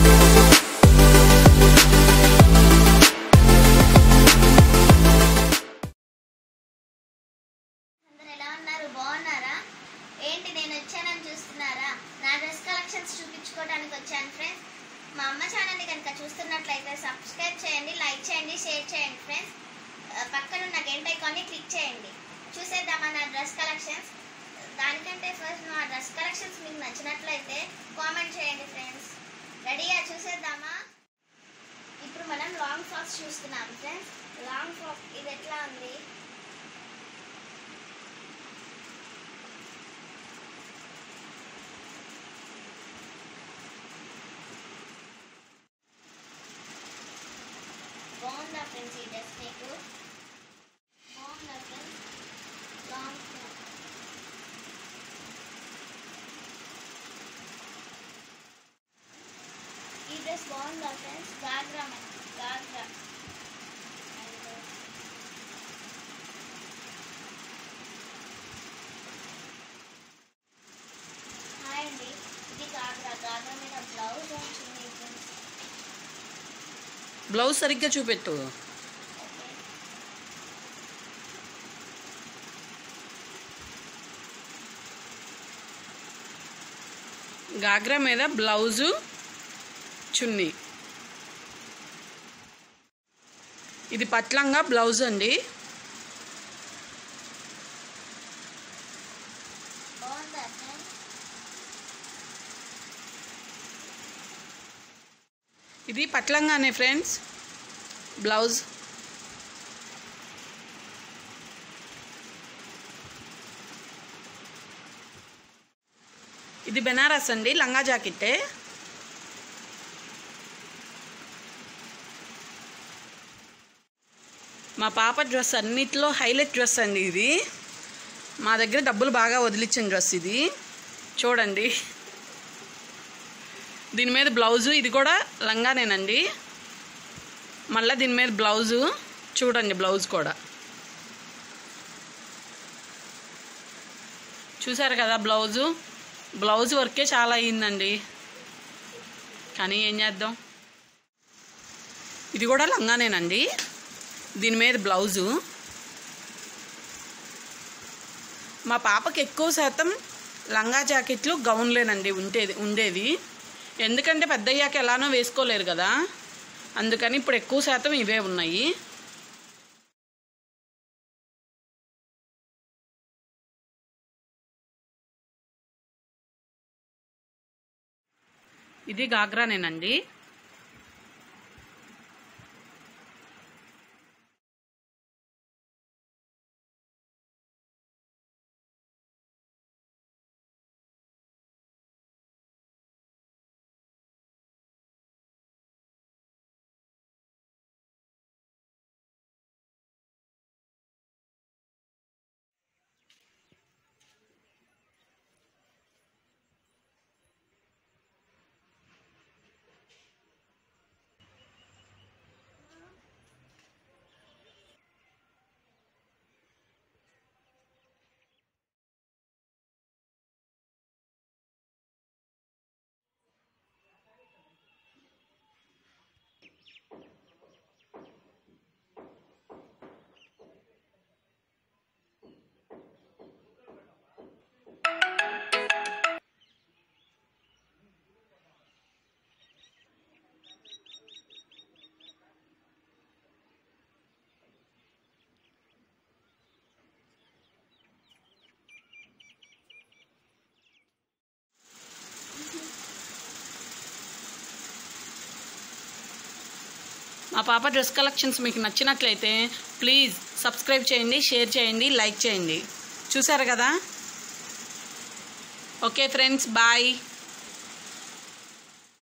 అందరు ఎలా ఉన్నారు బాగున్నారా ఏంటి నేను వచ్చానని చూస్తున్నారా నా డ్రెస్ కలెక్షన్స్ చూపించుకోవడానికి వచ్చాను ఫ్రెండ్స్ మా అమ్మ ఛానల్ని కనుక చూస్తున్నట్లయితే సబ్స్క్రైబ్ చేయండి లైక్ చేయండి షేర్ చేయండి ఫ్రెండ్స్ ఆ, పక్కన ఉన్న గంట ఐకాన్ని క్లిక్ చేయండి చూసేద్దామా నా డ్రెస్ కలెక్షన్స్ దానికంటే ఫస్ట్ నా డ్రెస్ కలెక్షన్స్ మీకు నచ్చినట్లయితే కామెంట్ చేయండి ఫ్రెండ్స్ రెడీగా చూసేద్దామా ఇప్పుడు మనం లాంగ్ ఫ్రాక్స్ చూస్తున్నాం ఫ్రెండ్స్ లాంగ్ ఫ్రాక్ ఇది ఎట్లా ఉంది బాగుందా ఫ్రెండ్స్ ఈ డ్రెస్ మీకు బాగుందా ఫ్రెండ్స్ లాంగ్ ఫ్రాక్ ఈ డ్రెస్ బాగుందా ఫ్రెండ్స్ గాగ్రా మ- గాగ్రా And, హాయ్ అండి ఇది గాగ్రా గాగ్రా మీద బ్లౌజ్ వచ్చింది ఫ్రెండ్స్ బ్లౌజ్ సరిగ్గా చూపెట్టు ఓకే గాగ్రా మీద బ్లౌజు చున్నీ ఇది పట్లంగా బ్లౌజ్ అండి బాగుందా ఫ్రెండ్స్ ఇది పట్లంగానే ఫ్రెండ్స్ బ్లౌజ్ ఇది బెనారస్ అండి లంగా జాకెట్టే మా పాప డ్రెస్ అన్నిట్లో హైలైట్ డ్రెస్ అండి ఇది మా దగ్గర డబ్బులు బాగా వదిలించిన డ్రెస్ ఇది చూడండి దీని మీద బ్లౌజు ఇది కూడా లంగానేనండి మళ్ళీ దీని మీద బ్లౌజు చూడండి బ్లౌజ్ కూడా చూసారు కదా బ్లౌజు బ్లౌజ్ వర్కే చాలా అయ్యిందండి కానీ ఏం చేద్దాం ఇది కూడా లంగానేనండి దీని మీద బ్లౌజు మా పాపకి ఎక్కువ శాతం లంగా జాకెట్లు గౌన్లేనండి ఉండేది ఉండేది ఎందుకంటే పెద్దయ్యాక ఎలానో వేసుకోలేరు కదా అందుకని ఇప్పుడు ఎక్కువ శాతం ఇవే ఉన్నాయి ఇది గాగ్రానేనండి మా పాప డ్రెస్ కలెక్షన్స్ మీకు నచ్చినట్లయితే ప్లీజ్ సబ్స్క్రైబ్ చేయండి షేర్ చేయండి లైక్ చేయండి చూసారు కదా ఓకే ఫ్రెండ్స్ బాయ్